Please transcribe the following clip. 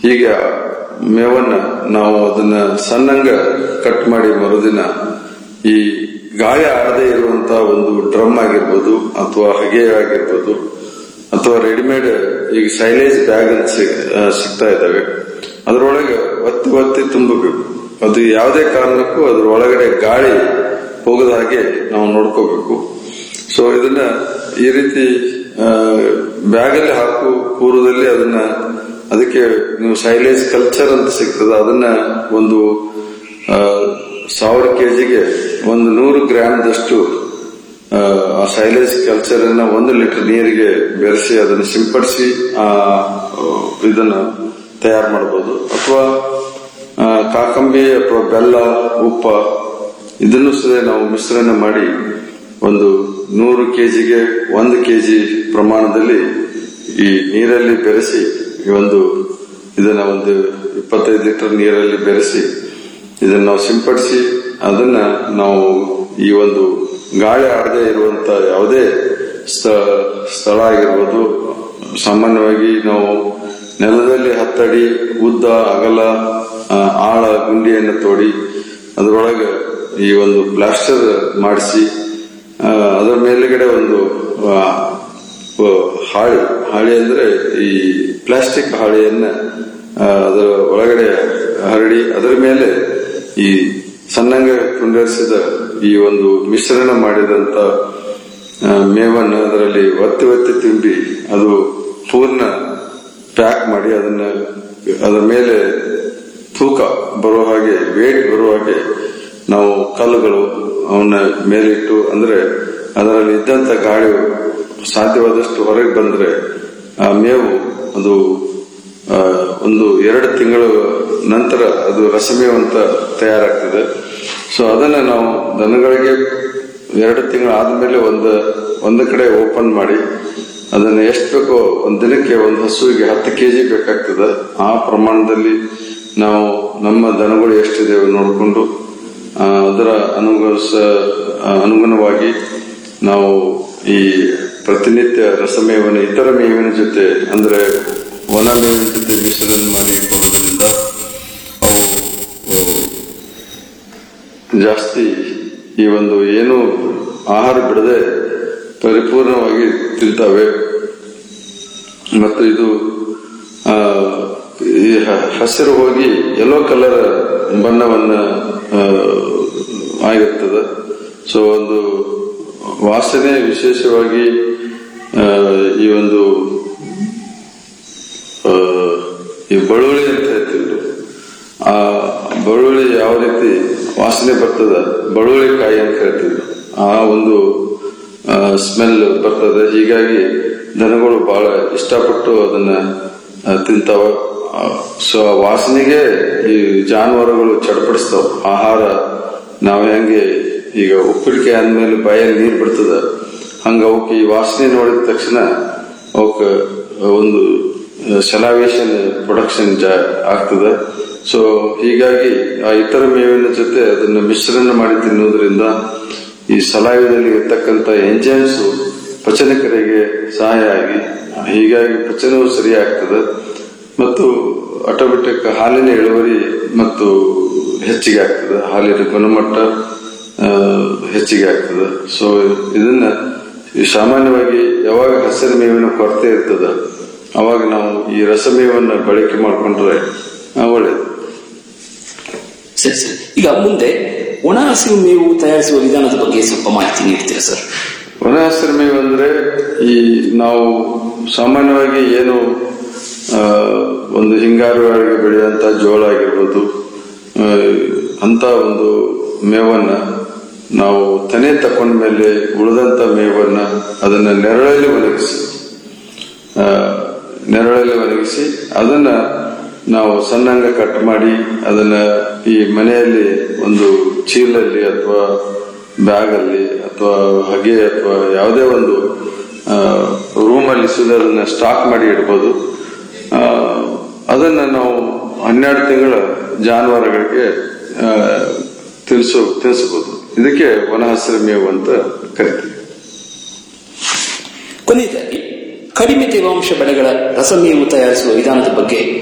ಹೀಗೆ ಮೇವನ್ನ ನಾವು ಅದನ್ನ ಸಣ್ಣಂಗ ಕಟ್ ಮಾಡಿ ಮರುದಿನ ಈ ಗಾಳಿ ಆಡದೇ ಇರುವಂತ ಒಂದು ಡ್ರಮ್ ಆಗಿರ್ಬೋದು ಅಥವಾ ಹಗೆ ಆಗಿರ್ಬೋದು ಅಥವಾ ರೆಡಿಮೇಡ್ ಈಗ ಸೈಲೇಜ್ ಬ್ಯಾಗ್ ಅಂತ ಸಿಗ್- ಆ, ಸಿಗ್ತಾ ಇದಾವೆ ಅದರೊಳಗೆ ಒತ್ತಿ ಒತ್ತಿ ತುಂಬಬೇಕು ಅದು ಯಾವುದೇ ಕಾರಣಕ್ಕೂ ಅದ್ರ ಒಳಗಡೆ ಗಾಳಿ ಹೋಗದ ಹಾಗೆ ನಾವು ನೋಡ್ಕೋಬೇಕು ಸೊ ಇದನ್ನ ಈ ರೀತಿ ಬ್ಯಾಗ್ ಅಲ್ಲಿ ಹಾಕು ಪೂರ್ವದಲ್ಲಿ ಅದನ್ನ ಅದಕ್ಕೆ ನೀವು ಸೈಲೇಜ್ ಕಲ್ಚರ್ ಅಂತ ಸಿಗ್ತದೆ ಅದನ್ನ ಒಂದು ಆ, ಸಾವಿರ ಕೆಜಿಗೆ ಒಂದು ನೂರು ಗ್ರಾಮ್ದಷ್ಟು ಆ, ಆ ಸೈಲೇಜ್ ಕಲ್ಚರ್ ಅನ್ನ ಒಂದು ಲೀಟರ್ ನೀರಿಗೆ ಬೆರೆಸಿ ಅದನ್ನು ಸಿಂಪಡಿಸಿ ಆ ಇದನ್ನ ತಯಾರು ಮಾಡಬಹುದು ಅಥವಾ ಆ, ಕಾಕಂಬಿ ಅಥವಾ ಬೆಲ್ಲ ಉಪ್ಪ ಇದನ್ನು ಸಹ ನಾವು ಮಿಶ್ರಣ ಮಾಡಿ ಒಂದು ನೂರು ಕೆಜಿಗೆ ಒಂದು ಕೆಜಿ ಪ್ರಮಾಣದಲ್ಲಿ ಈ ನೀರಲ್ಲಿ ಬೆರೆಸಿ ಈ ಒಂದು ಇದನ್ನ ಒಂದು ಇಪ್ಪತ್ತೈದು ಲೀಟರ್ ನೀರಲ್ಲಿ ಬೆರೆಸಿ ಇದನ್ನ ನಾವು ಸಿಂಪಡಿಸಿ ಅದನ್ನ ನಾವು ಈ ಒಂದು ಗಾಳಿ ಆಡದೆ ಇರುವಂತ ಯಾವುದೇ ಸ್ಥ- ಸ್ಥಳ ಆಗಿರ್ಬೋದು ಸಾಮಾನ್ಯವಾಗಿ ನಾವು ನೆಲದಲ್ಲಿ ಹತ್ತಡಿ ಉದ್ದ ಅಗಲ ಆ, ಆಳ ಗುಂಡಿಯನ್ನು ತೋಡಿ ಅದರೊಳಗೆ ಈ ಒಂದು ಪ್ಲಾಸ್ಟರ್ ಮಾಡಿಸಿ ಆ, ಅದರ ಮೇಲುಗಡೆ ಒಂದು ಆ, ಆ, ಹಾಳಿ ಹಾಳಿ ಅಂದ್ರೆ ಈ ಪ್ಲಾಸ್ಟಿಕ್ ಹಾಳಿಯನ್ನ ಆ, ಅದರ ಒಳಗಡೆ ಹರಡಿ ಅದರ ಮೇಲೆ ಈ ಸಣ್ಣಂಗ ಪುಂಡರಿಸಿದ ಈ ಒಂದು ಮಿಶ್ರಣ ಮಾಡಿದಂತ ಆ, ಮೇವನ್ನು ಅದರಲ್ಲಿ ಒತ್ತಿ ಒತ್ತಿ ತುಂಬಿ ಅದು ಪೂರ್ಣ ಪ್ಯಾಕ್ ಮಾಡಿ ಅದನ್ನ ಅದರ ಮೇಲೆ ತೂಕ ಬರುವ ಹಾಗೆ ವೇಟ್ ಬರುವ ಹಾಗೆ ನಾವು ಕಲ್ಲುಗಳು ಅವನ್ನ ಮೇಲಿಟ್ಟು ಅಂದ್ರೆ ಅದರಲ್ಲಿ ಇದ್ದಂತ ಗಾಳಿ ಸಾಧ್ಯವಾದಷ್ಟು ಹೊರಗೆ ಬಂದ್ರೆ ಆ ಮೇವು ಅದು ಆ, ಒಂದು ಎರಡು ತಿಂಗಳು ನಂತರ ಅದು ರಸಮೇವು ಅಂತ ತಯಾರಾಗ್ತದೆ ಸೊ ಅದನ್ನ ನಾವು ದನಗಳಿಗೆ ಎರಡು ತಿಂಗಳು ಆದ್ಮೇಲೆ ಒಂದು ಒಂದು ಕಡೆ ಓಪನ್ ಮಾಡಿ ಅದನ್ನ ಎಷ್ಟು ಬೇಕೋ ಒಂದು ದಿನಕ್ಕೆ ಒಂದು ಹಸುವಿಗೆ ಹತ್ತು ಕೆಜಿ ಬೇಕಾಗ್ತದೆ ಆ ಪ್ರಮಾಣದಲ್ಲಿ ನಾವು ನಮ್ಮ ದನಗಳು ಎಷ್ಟಿದೆ ನೋಡಿಕೊಂಡು ಆ, ಅದರ ಅನುಗುಣಿಸ ಆ, ಅನುಗುಣವಾಗಿ ನಾವು ಈ ಪ್ರತಿನಿತ್ಯ ರಸಮೇವನ ಇತರ ಮೇವಿನ ಜೊತೆ ಅಂದ್ರೆ ಒಣ ಮೇವಿನ ಜೊತೆ ಮಿಶ್ರಣ ಮಾಡಿ ಕೊಡೋದ್ರಿಂದ ಅವು ಅವು ಜಾಸ್ತಿ ಈ ಒಂದು ಏನು ಆಹಾರ ಬಿಡದೆ ಪರಿಪೂರ್ಣವಾಗಿ ತಿಂತವೆ ಮತ್ತು ಇದು ಆ, ಈ ಹ- ಹಸಿರು ಹೋಗಿ ಯೆಲ್ಲೋ ಕಲರ್ ಬಣ್ಣವನ್ನ ಆ, ಆಗಿರ್ತದೆ ಸೊ ಒಂದು ವಾಸನೆ ವಿಶೇಷವಾಗಿ ಆ, ಈ ಒಂದು ಆ, ಈ ಬಳುವಳಿ ಅಂತ ಹೇಳ್ತೀವಿ ಆ ಬಳುವಳಿ ಯಾವ ರೀತಿ ವಾಸನೆ ಬರ್ತದ ಬಳುವಳಿ ಕಾಯಿ ಅಂತ ಹೇಳ್ತೀವಿ ಆ ಒಂದು ಸ್ಮೆಲ್ ಬರ್ತದೆ ಹೀಗಾಗಿ ದನಗಳು ಬಹಳ ಇಷ್ಟಪಟ್ಟು ಅದನ್ನ ಆ, ತಿಂತಾವ ಸೊ ಆ ವಾಸನೆಗೆ ಈ ಜಾನುವಾರುಗಳು ಚಡಪಡಿಸ್ತಾವ ಆಹಾರ ನಾವು ಹೆಂಗೆ ಈಗ ಉಪ್ಪಿನಕಾಯಿ ಅಂದ್ಮೇಲೆ ಬಾಯಲ್ಲಿ ನೀರು ಬಿಡ್ತದ ಹಂಗ ಅವಕ್ಕೆ ಈ ವಾಸನೆ ನೋಡಿದ ತಕ್ಷಣ ಅವಕ್ಕೆ ಒಂದು ಸೆಲಾವೇಶನ್ ಪ್ರೊಡಕ್ಷನ್ ಆಗ್ತದೆ ಸೊ ಹೀಗಾಗಿ ಆ ಇತರ ಮೇವಿನ ಜೊತೆ ಅದನ್ನು ಮಿಶ್ರಣ ಮಾಡಿ ತಿನ್ನುವುದರಿಂದ ಈ ಸಲಾಯದಲ್ಲಿ ಇರ್ತಕ್ಕಂಥ ಎಂಜೈಮ್ಸ್ ಪಚನಕರಿಗೆ ಸಹಾಯ ಆಗಿ ಹೀಗಾಗಿ ಪಚನವು ಸರಿಯಾಗ್ತದೆ ಮತ್ತು ಆಟೋಮೆಟಿಕ್ ಹಾಲಿನ ಇಳುವರಿ ಮತ್ತು ಹೆಚ್ಚಿಗೆ ಆಗ್ತದೆ ಹಾಲಿನ ಗುಣಮಟ್ಟ ಆ, ಹೆಚ್ಚಿಗೆ ಆಗ್ತದೆ ಸೊ ಇದನ್ನ ಈ ಸಾಮಾನ್ಯವಾಗಿ ಯಾವಾಗ ಹಸಿರು ಮೇವಿನ ಕೊರತೆ ಇರ್ತದ ಅವಾಗ ನಾವು ಈ ರಸಮೇವನ್ನ ಬಳಕೆ ಮಾಡಿಕೊಂಡ್ರೆ ಆ, ಒಳ್ಳೇದು ಸರಿ ಸರಿ ಈಗ ಮುಂದೆ ಒಣ ಹಸಿರು ಮೇವು ತಯಾರಿಸುವ ವಿಧಾನದ ಬಗ್ಗೆ ಸ್ವಲ್ಪ ಮಾಹಿತಿ ನೀಡ್ತೀರಾ ಸರ್ ಒಣ ಹಸಿರು ಮೇವು ಅಂದ್ರೆ ಈ ನಾವು ಸಾಮಾನ್ಯವಾಗಿ ಏನು ಆ, ಒಂದು ಹಿಂಗಾರು ಒಳಗೆ ಬೆಳೆಯುವಂತ ಜೋಳ ಆಗಿರ್ಬೋದು ಆ, ಅಂತ ಒಂದು ಮೇವನ್ನ ನಾವು ತನೆ ತಕೊಂಡ ಮೇಲೆ ಉಳಿದಂತ ಮೇವನ್ನ ಅದನ್ನ ನೆರಳಲ್ಲಿ ಒಣಗಿಸಿ ಆ, ನೆರಳಲ್ಲಿ ಒಣಗಿಸಿ ಅದನ್ನ ನಾವು ಸಣ್ಣಂಗ ಕಟ್ ಮಾಡಿ ಅದನ್ನ ಈ ಮನೆಯಲ್ಲಿ ಒಂದು ಚೀಲಲ್ಲಿ ಅಥವಾ ಬ್ಯಾಗ್ ಅಲ್ಲಿ ಅಥವಾ ಹಗೆ ಅಥವಾ ಯಾವುದೇ ಒಂದು ರೂಮಲ್ಲಿ ಸುದ ಅದನ್ನ ಸ್ಟಾಕ್ ಮಾಡಿ ಇಡ್ಬೋದು ಆ, ಅದನ್ನ ನಾವು ಹನ್ನೆರಡು ತಿಂಗಳ ಜಾನುವಾರುಗಳಿಗೆ ಆ, ತಿನ್ಸು ತಿನ್ಸಬಹುದು ಇದಕ್ಕೆ ವನ ಹಸಿರು ಮೇವು ಅಂತ ಕರಿತೀವಿ ಕೊನೆಯದಾಗಿ ಕಡಿಮೆ ತೇವಾಂಶ ಬೆಳೆಗಳ ರಸಮೇವು ತಯಾರಿಸುವ ವಿಧಾನದ ಬಗ್ಗೆ